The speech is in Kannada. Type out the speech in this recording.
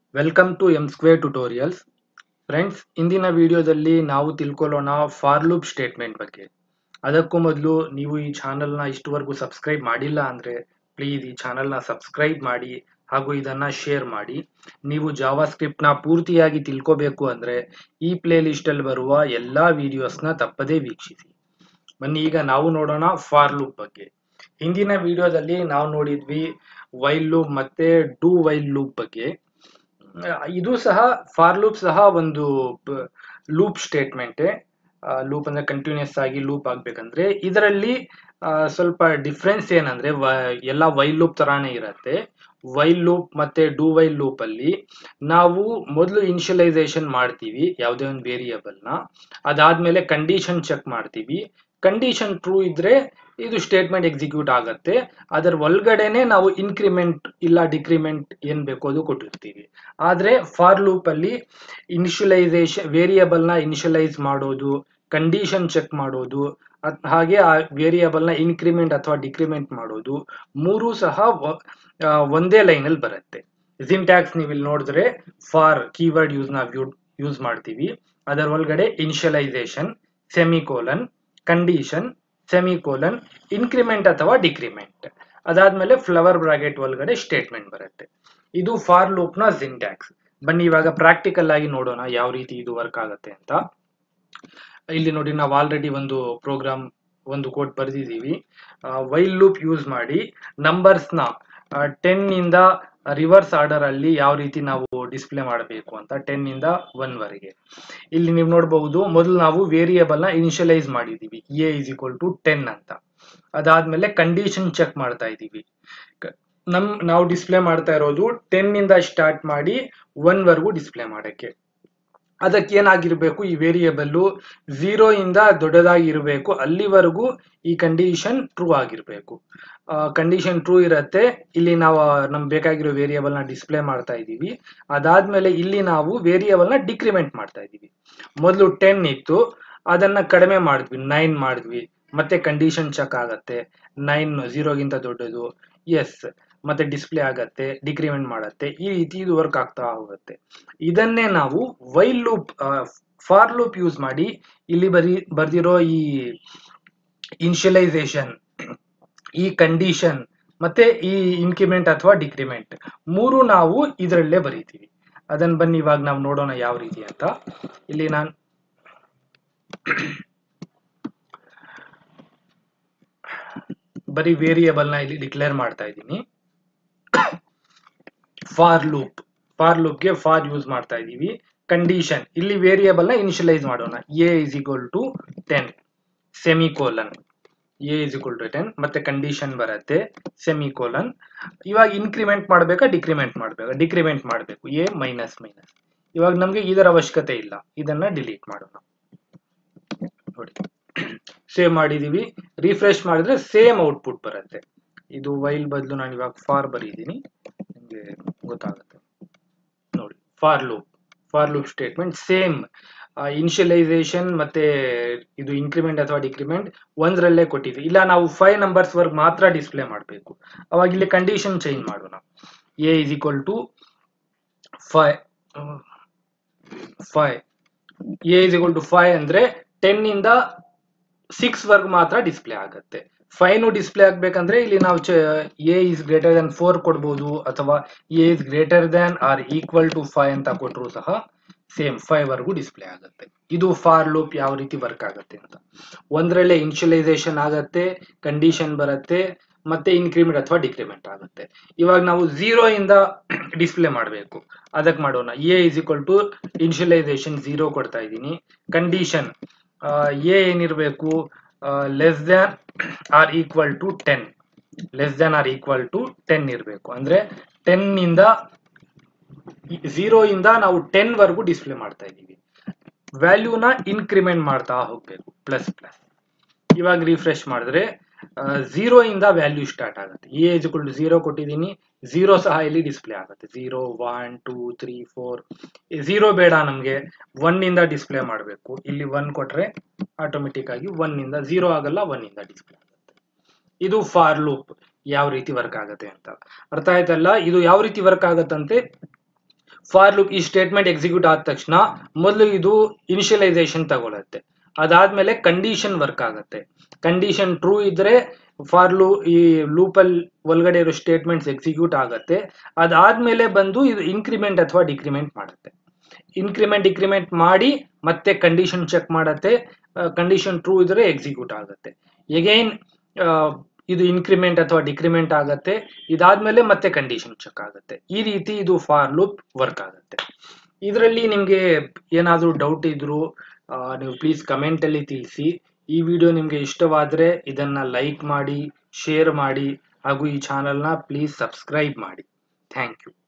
welcome to M square tutorials friends ಇಂದಿನ ವಿಡಿಯೋದಲ್ಲಿ ನಾವು ತಿಳ್ಕೊಳ್ಳೋಣ ಫಾರ್ ಲೂಪ್ ಸ್ಟೇಟ್ಮೆಂಟ್ ಬಗ್ಗೆ ಅದಕ್ಕೂ ಮೊದಲು ನೀವು ಈ ಚಾನಲ್ನ ಇಷ್ಟುವರೆಗೂ ಸಬ್ಸ್ಕ್ರೈಬ್ ಮಾಡಿಲ್ಲ ಅಂದರೆ ಪ್ಲೀಸ್ ಈ ಚಾನಲ್ನ ಸಬ್ಸ್ಕ್ರೈಬ್ ಮಾಡಿ ಹಾಗೂ ಇದನ್ನ ಶೇರ್ ಮಾಡಿ ನೀವು ಜಾವಾ ಸ್ಕ್ರಿಪ್ಟ್ನ ಪೂರ್ತಿಯಾಗಿ ತಿಳ್ಕೋಬೇಕು ಅಂದರೆ ಈ ಪ್ಲೇ ಲಿಸ್ಟಲ್ಲಿ ಬರುವ ಎಲ್ಲ ವಿಡಿಯೋಸ್ನ ತಪ್ಪದೇ ವೀಕ್ಷಿಸಿ ಬನ್ನಿ ಈಗ ನಾವು ನೋಡೋಣ ಫಾರ್ ಲೂಪ್ ಬಗ್ಗೆ ಹಿಂದಿನ ವಿಡಿಯೋದಲ್ಲಿ ನಾವು ನೋಡಿದ್ವಿ ವೈಲ್ ಲೂಪ್ ಮತ್ತೆ ಡೂ ವೈಲ್ ಲೂಪ್ ಬಗ್ಗೆ ಇದು ಸಹ ಫಾರ್ ಲೂಪ್ ಸಹ ಒಂದು ಲೂಪ್ ಸ್ಟೇಟ್ಮೆಂಟ್ ಲೂಪ್ ಅಂದ್ರೆ ಕಂಟಿನ್ಯೂಸ್ ಆಗಿ ಲೂಪ್ ಆಗ್ಬೇಕಂದ್ರೆ ಇದರಲ್ಲಿ ಸ್ವಲ್ಪ ಡಿಫ್ರೆನ್ಸ್ ಏನಂದ್ರೆ ಎಲ್ಲ ವೈಲ್ ಲೂಪ್ ತರಾನೇ ಇರತ್ತೆ ವೈಲ್ ಲೂಪ್ ಮತ್ತೆ ಡೂ ವೈಲ್ ಲೂಪ್ ಅಲ್ಲಿ ನಾವು ಮೊದಲು ಇನಿಷಿಯಲೈಸೇಷನ್ ಮಾಡ್ತೀವಿ ಯಾವುದೇ ಒಂದು ವೇರಿಯಬಲ್ ನ ಅದಾದ್ಮೇಲೆ ಕಂಡೀಷನ್ ಚೆಕ್ ಮಾಡ್ತೀವಿ ಕಂಡೀಷನ್ ಟ್ರೂ ಇದ್ರೆ ಇದು ಸ್ಟೇಟ್ಮೆಂಟ್ ಎಕ್ಸಿಕ್ಯೂಟ್ ಆಗತ್ತೆ ಅದರ ಒಳಗಡೆನೆ ನಾವು ಇನ್ಕ್ರಿಮೆಂಟ್ ಇಲ್ಲ ಡಿಕ್ರಿಮೆಂಟ್ ಏನ್ ಬೇಕೋ ಅದು ಕೊಟ್ಟಿರ್ತೀವಿ ಆದ್ರೆ ಫಾರ್ ಲೂಪ್ ಅಲ್ಲಿ ಇನಿಷಿಯಲೈಸೇಷನ್ ವೇರಿಯಬಲ್ ನ ಇನಿಷಿಯಲೈಸ್ ಮಾಡೋದು ಕಂಡೀಷನ್ ಚೆಕ್ ಮಾಡೋದು ಹಾಗೆ ಆ ವೇರಿಯಬಲ್ ನ ಇನ್ಕ್ರಿಮೆಂಟ್ ಅಥವಾ ಡಿಕ್ರಿಮೆಂಟ್ ಮಾಡೋದು ಮೂರು ಸಹ ಒಂದೇ ಲೈನ್ ಅಲ್ಲಿ ಬರುತ್ತೆ ಸಿಂಟ್ಯಾಕ್ಸ್ ನೀವು ಇಲ್ಲಿ ನೋಡಿದ್ರೆ ಫಾರ್ ಕೀವರ್ಡ್ ಯೂಸ್ ನಾವು ಯೂಸ್ ಮಾಡ್ತೀವಿ ಅದರ ಒಳಗಡೆ initialization semicolon condition semicolon increment ಅಥವಾ ಡಿಕ್ರಿಮೆಂಟ್ ಅದಾದ್ಮೇಲೆ ಫ್ಲವರ್ ಬ್ರಾಕೆಟ್ ಒಳಗಡೆ ಸ್ಟೇಟ್ಮೆಂಟ್ ಬರುತ್ತೆ ಇದು ಫಾರ್ ಲೂಪ್ ನ ಸಿಂಟ್ಯಾಕ್ಸ್ ಬನ್ನಿ ಇವಾಗ ಪ್ರಾಕ್ಟಿಕಲ್ ಆಗಿ ನೋಡೋಣ ಯಾವ ರೀತಿ ಇದು ವರ್ಕ್ ಆಗುತ್ತೆ ಅಂತ ಇಲ್ಲಿ ನೋಡಿ ನಾವು ಆಲ್ರೆಡಿ ಒಂದು ಪ್ರೋಗ್ರಾಮ್ ಒಂದು ಕೋಡ್ ಬರೆದಿದ್ದೀವಿ ವೈಲ್ ಲೂಪ್ ಯೂಸ್ ಮಾಡಿ ನಂಬರ್ಸ್ ನ ಟೆನ್ ಇಂದ ರಿವರ್ಸ್ ಆರ್ಡರ್ ಅಲ್ಲಿ ಯಾವ ರೀತಿ ನಾವು ಡಿಸ್ಪ್ಲೇ ಮಾಡಬೇಕು ಅಂತ ಟೆನ್ ಇಂದ ಒನ್ ವರೆಗೆ ಇಲ್ಲಿ ನೀವು ನೋಡಬಹುದು ಮೊದಲು ನಾವು ವೇರಿಯಬಲ್ ನ ಇನಿಷಿಯಲೈಸ್ ಮಾಡಿದೀವಿ A is equal to ten ಅಂತ ಅದಾದ್ಮೇಲೆ ಕಂಡೀಷನ್ ಚೆಕ್ ಮಾಡ್ತಾ ಇದೀವಿ ನಮ್ ನಾವು ಡಿಸ್ಪ್ಲೇ ಮಾಡ್ತಾ ಇರೋದು ಟೆನ್ ಇಂದ ಸ್ಟಾರ್ಟ್ ಮಾಡಿ ಒನ್ ವರೆಗೂ ಡಿಸ್ಪ್ಲೇ ಮಾಡಕ್ಕೆ ಅದಕ್ಕೆ ಏನಾಗಿರ್ಬೇಕು ಈ ವೇರಿಯಬಲ್ ಝೀರೋ ಇಂದ ದೊಡ್ಡದಾಗಿರ್ಬೇಕು ಅಲ್ಲಿವರೆಗೂ ಈ ಕಂಡೀಷನ್ ಟ್ರೂ ಆಗಿರ್ಬೇಕು ಕಂಡೀಷನ್ ಟ್ರೂ ಇರತ್ತೆ ಇಲ್ಲಿ ನಾವು ನಮ್ಗೆ ಬೇಕಾಗಿರೋ ವೇರಿಯಬಲ್ ನ ಡಿಸ್ಪ್ಲೇ ಮಾಡ್ತಾ ಇದೀವಿ ಅದಾದ್ಮೇಲೆ ಇಲ್ಲಿ ನಾವು ವೇರಿಯಬಲ್ ನ ಡಿಕ್ರಿಮೆಂಟ್ ಮಾಡ್ತಾ ಇದೀವಿ ಮೊದಲು ಟೆನ್ ಇತ್ತು ಅದನ್ನ ಕಡಿಮೆ ಮಾಡಿದ್ವಿ ನೈನ್ ಮಾಡಿದ್ವಿ ಮತ್ತೆ ಕಂಡೀಷನ್ ಚೆಕ್ ಆಗತ್ತೆ ನೈನ್ ಝೀರೋಗಿಂತ ದೊಡ್ಡದು ಎಸ್ ಮತ್ತೆ ಡಿಸ್ಪ್ಲೇ ಆಗತ್ತೆ ಡಿಕ್ರಿಮೆಂಟ್ ಮಾಡತ್ತೆ ಈ ರೀತಿ ಇದು ವರ್ಕ್ ಆಗ್ತಾ ಹೋಗುತ್ತೆ ಇದನ್ನೇ ನಾವು while loop for loop use ಮಾಡಿ ಇಲ್ಲಿ ಬರಿ ಬರ್ದಿರೋ ಈ ಇನಿಷಿಯಲೈಸೇಷನ್ ಈ ಕಂಡೀಷನ್ ಮತ್ತೆ ಈ ಇನ್ಕ್ರಿಮೆಂಟ್ ಅಥವಾ ಡಿಕ್ರಿಮೆಂಟ್ ಮೂರು ನಾವು ಇದರಲ್ಲೇ ಬರೀತೀವಿ ಅದನ್ನ ಬನ್ನಿ ಇವಾಗ ನಾವು ನೋಡೋಣ ಯಾವ ರೀತಿ ಅಂತ ಇಲ್ಲಿ ನಾನು ಬರೀ ವೇರಿಯಬಲ್ ನ ಇಲ್ಲಿ ಡಿಕ್ಲೇರ್ ಮಾಡ್ತಾ ಇದ್ದೀನಿ ಫಾರ್ ಲೂಪ್ ಫಾರ್ ಲೂಪ್ಗೆ ಫಾರ್ ಯೂಸ್ ಮಾಡ್ತಾ ಇದೀವಿ ಕಂಡೀಷನ್ ಇಲ್ಲಿ ವೇರಿಯಬಲ್ ನ ಇನಿಷಿಯಲೈಸ್ ಮಾಡೋಣ a is equal to ten semicolon a is equal to ten ಮತ್ತೆ ಕಂಡೀಷನ್ ಬರುತ್ತೆ ಸೆಮಿಕೋಲನ್ ಇವಾಗ ಇನ್ಕ್ರಿಮೆಂಟ್ ಮಾಡಬೇಕಾ ಡಿಕ್ರಿಮೆಂಟ್ ಮಾಡಬೇಕಾ ಡಿಕ್ರಿಮೆಂಟ್ ಮಾಡಬೇಕು ಎ ಮೈನಸ್ ಮೈನಸ್ ಇವಾಗ ನಮ್ಗೆ ಇದರ ಅವಶ್ಯಕತೆ ಇಲ್ಲ ಇದನ್ನ ಡಿಲೀಟ್ ಮಾಡೋಣ ನೋಡಿ ಸೇವ್ ಮಾಡಿದೀವಿ ರಿಫ್ರೆಶ್ ಮಾಡಿದ್ರೆ ಸೇಮ್ ಔಟ್ಪುಟ್ ಬರುತ್ತೆ ಇದು ವೈಲ್ ಬದಲು ನಾನು ಇವಾಗ ಫಾರ್ ಬರೀತೀನಿ ನಿಮಗೆ ಗೊತ್ತಾಗುತ್ತೆ ನೋಡಿ for loop for loop statement same initialization ಮತ್ತೆ ಇದು ಇನ್ಕ್ರಿಮೆಂಟ್ ಅಥವಾ ಡಿಕ್ರಿಮೆಂಟ್ ಒಂದರಲ್ಲೇ ಕೊಟ್ಟಿದ್ವಿ ಇಲ್ಲ ನಾವು ಫೈವ್ ನಂಬರ್ಸ್ ವರ್ಗ್ ಮಾತ್ರ ಡಿಸ್ಪ್ಲೇ ಮಾಡಬೇಕು ಅವಾಗ ಇಲ್ಲಿ ಕಂಡೀಷನ್ ಚೇಂಜ್ ಮಾಡೋಣ a is equal to five five a is equal to five ಅಂದ್ರೆ ಟೆನ್ ಇಂದ ಸಿಕ್ಸ್ ವರ್ಗ್ ಮಾತ್ರ ಡಿಸ್ಪ್ಲೇ ಆಗುತ್ತೆ ಫೈವ್ ಡಿಸ್ಪ್ಲೇ ಆಗ್ಬೇಕಂದ್ರೆ ಇಲ್ಲಿ ನಾವು a is greater than four ಕೊಡ್ಬೋದು ಅಥವಾ a is greater than or equal to five ಅಂತ ಕೊಟ್ಟರು ಸಹ ಸೇಮ್ ಫೈವ್ ವರ್ಗೂ ಡಿಸ್ಪ್ಲೇ ಆಗುತ್ತೆ ಇದು ಫಾರ್ ಲೂಪ್ ಯಾವ ರೀತಿ ವರ್ಕ್ ಆಗುತ್ತೆ ಅಂತ ಒಂದರಲ್ಲೇ ಇನಿಷಿಯಲೈಸೇಷನ್ ಆಗತ್ತೆ ಕಂಡೀಷನ್ ಬರುತ್ತೆ ಮತ್ತೆ ಇನ್ಕ್ರಿಮೆಂಟ್ ಅಥವಾ ಡಿಕ್ರಿಮೆಂಟ್ ಆಗುತ್ತೆ ಇವಾಗ ನಾವು ಝೀರೋ ಇಂದ ಡಿಸ್ಪ್ಲೇ ಮಾಡಬೇಕು ಅದಕ್ಕೆ ಮಾಡೋಣ a is equal to initialization zero ಕೊಡ್ತಾ ಇದ್ದೀನಿ ಕಂಡೀಷನ್ ಎ ಏನಿರಬೇಕು less than or equal to ten less than or equal to ten ಇರಬೇಕು ಅಂದ್ರೆ ಟೆನ್ ಇಂದ ಝೀರೋ ಇಂದ ನಾವು ಟೆನ್ ವರ್ಗೂ ಡಿಸ್ಪ್ಲೇ ಮಾಡ್ತಾ ಇದ್ದೀವಿ ವ್ಯಾಲ್ಯೂನ ಇನ್ಕ್ರಿಮೆಂಟ್ ಮಾಡ್ತಾ ಹೋಗ್ಬೇಕು ಪ್ಲಸ್ ಪ್ಲಸ್ ಇವಾಗ ರಿಫ್ರೆಶ್ ಮಾಡಿದ್ರೆ ಝೀರೋ ಇಂದ ವ್ಯಾಲ್ಯೂ ಸ್ಟಾರ್ಟ್ ಆಗುತ್ತೆ ಎ ಇಕ್ವಲ್ ಟು ಝೀರೋ ಕೊಟ್ಟಿದ್ದೀನಿ ಝೀರೋ ಸಹ ಇಲ್ಲಿ ಡಿಸ್ಪ್ಲೇ ಆಗುತ್ತೆ zero one two three four zero ಬೇಡ ನಮಗೆ ಒನ್ ಇಂದ ಡಿಸ್ಪ್ಲೇ ಮಾಡಬೇಕು ಇಲ್ಲಿ ಒನ್ ಕೊಟ್ರೆ ಆಟೋಮೆಟಿಕ್ ಆಗಿ ಒನ್ ಇಂದ ಝೀರೋ ಆಗಲ್ಲ ಒನ್ ಇಂದ ಡಿಸ್ಪ್ಲೇ ಆಗುತ್ತೆ ಇದು ಫಾರ್ ಲೂಪ್ ಯಾವ ರೀತಿ ವರ್ಕ್ ಆಗುತ್ತೆ ಅಂತ ಅರ್ಥ ಆಯ್ತಲ್ಲ ಇದು ಯಾವ ರೀತಿ ವರ್ಕ್ ಆಗತ್ತಂತೆ ಫಾರ್ ಲೂಪ್ ಈ ಸ್ಟೇಟ್ಮೆಂಟ್ ಎಕ್ಸಿಕ್ಯೂಟ್ ಆದ ತಕ್ಷಣ ಮೊದಲು ಇದು ಇನಿಷಿಯಲೈಸೇಷನ್ ತಗೊಳತ್ತೆ ಅದಾದ್ಮೇಲೆ ಕಂಡೀಷನ್ ವರ್ಕ್ ಆಗುತ್ತೆ ಕಂಡೀಷನ್ ಟ್ರೂ ಇದ್ರೆ ಫಾರ್ ಲೂ ಈ ಲೂಪಲ್ಲಿ ಒಳಗಡೆ ಇರೋ ಸ್ಟೇಟ್ಮೆಂಟ್ಸ್ ಎಕ್ಸಿಕ್ಯೂಟ್ ಆಗುತ್ತೆ ಅದಾದ್ಮೇಲೆ ಬಂದು ಇದು ಇನ್ಕ್ರಿಮೆಂಟ್ ಅಥವಾ ಡಿಕ್ರಿಮೆಂಟ್ ಮಾಡುತ್ತೆ ಇನ್ಕ್ರಿಮೆಂಟ್ ಡಿಕ್ರಿಮೆಂಟ್ ಮಾಡಿ ಮತ್ತೆ ಕಂಡೀಷನ್ ಚೆಕ್ ಮಾಡುತ್ತೆ ಕಂಡೀಷನ್ ಟ್ರೂ ಇದ್ರೆ ಎಕ್ಸಿಕ್ಯೂಟ್ ಆಗುತ್ತೆ ಎಗೈನ್ ಇದು ಇನ್ಕ್ರಿಮೆಂಟ್ ಅಥವಾ ಡಿಕ್ರಿಮೆಂಟ್ ಆಗುತ್ತೆ ಇದಾದ್ಮೇಲೆ ಮತ್ತೆ ಕಂಡೀಷನ್ ಚೆಕ್ ಆಗುತ್ತೆ ಈ ರೀತಿ ಇದು ಫಾರ್ ಲೂಪ್ ವರ್ಕ್ ಆಗುತ್ತೆ ಇದರಲ್ಲಿ ನಿಮಗೆ ಏನಾದರೂ ಡೌಟ್ ಇದ್ರು ಆ, ನೀವು ಪ್ಲೀಸ್ ಕಮೆಂಟ್ ಅಲ್ಲಿ ತಿಳಿಸಿ ಈ ವಿಡಿಯೋ ನಿಮಗೆ ಇಷ್ಟವಾದರೆ ಇದನ್ನ ಲೈಕ್ ಮಾಡಿ ಶೇರ್ ಮಾಡಿ ಹಾಗೂ ಈ ಚಾನಲ್ನ ಪ್ಲೀಸ್ ಸಬ್ಸ್ಕ್ರೈಬ್ ಮಾಡಿ ಥ್ಯಾಂಕ್ ಯು